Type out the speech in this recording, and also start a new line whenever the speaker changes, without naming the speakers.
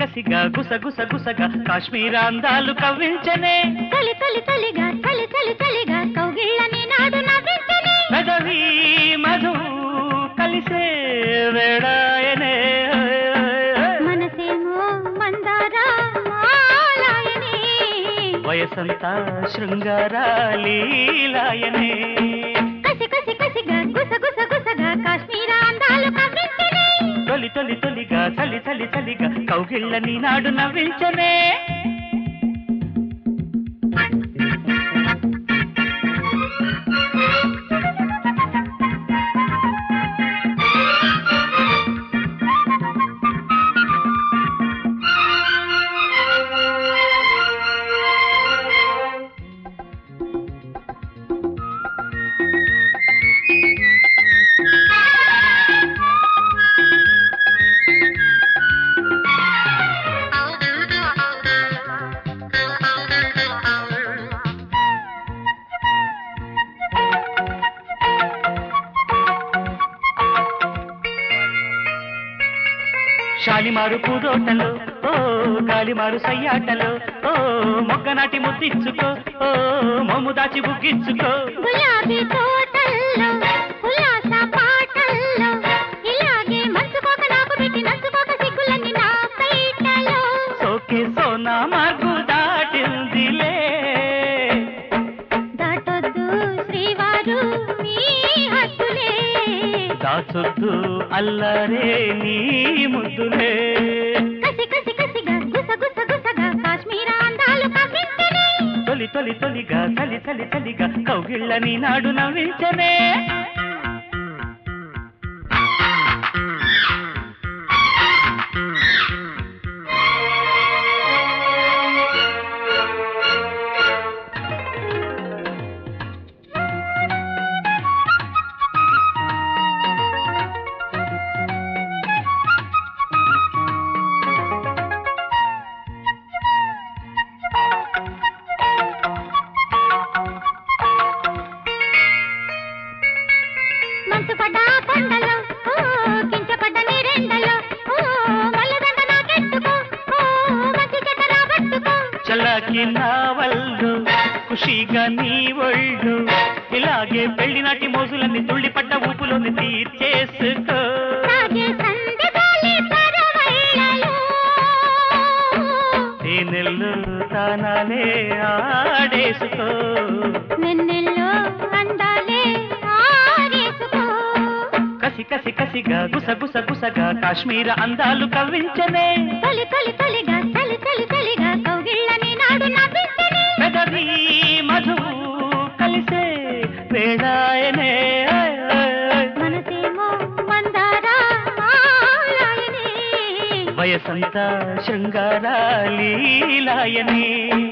కసిగా గుసగుస గుసగా కాశ్మీర అందాలు కవ్వించనే
తొలి తొలి తొలిగా చలి చలి చలిగా కౌగిళ్ళని నాడు నవ్వించని
పెదవి మధు కలిసే వేడాయనే
మనసేమో మందార మాలాయని
వయసంతా శృంగారాలీలాయనే
కసి కసి కసిగా గుస గుస గుసగా కాశ్మీర అందాలు కవ్వించని
తొలి తొలి తొలిగా చలి చలి చలిగా కౌగిళ్ళని నాడు నవ్వించనే శాలిమారు పూదోటలో ఓ గాలిమారు సయ్యాటలో ఓ మొగ్గనాటి ముద్దిచ్చుకో ఓ మొమ్ము దాచి బుగ్గిచ్చుకో
గులాబీ తోటల్లో ఉల్లాస పాటల్లో ఇలాగే మంచుకోక నాకు పెట్టి నంచుకోక సిగ్గులన్నీ నా పైటలో
సోకే సోనా మార్గు దాటిందిలే
దాటొద్దు శ్రీవారు మీ హద్దులే
దాచొద్దు అల్లరే నీ ముద్దులే
కసి కసి కసిగా గుస గుస గుసగా కాశ్మీర అందాలు కవ్వించని
తొలి తొలి తొలిగా చలి చలి చలిగా కౌగిళ్ళని నాడు నవ్వించనే
మంచు పడ్డ కొండలో ఓ కించపడ్డ నీరెండలో ఓ మల్లదండ నాకెట్టుకో ఓ మంచి చెడ్డ రాబట్టుకో
చల్లకి నా వల్లు ఖుషిగా నీ ఒళ్ళు ఇలాగే పెళ్లి నాటి మోజులన్నీ తుళ్ళిపడ్డ ఊపులోని తీర్చేసుకో
సాగే సందె గాలి పరవళ్ళలో
తేనెల్లు తానాలే ఆడేసుకో
వెన్నెల్లో అందాలే ఆరేసుకో
కసి కసి కసిగా గుస గుస గుసగా కాశ్మీర అందాలు కవ్వించనే
తొలి తొలి తొలిగా చలి చలి చలిగా కౌగిళ్ళని నాడు నవ్వించని
పెదవి మధు కలిసే వేడాయనే
మనసేమో మందార మాలాయని
వయసంతా శృంగారాలీలాయనే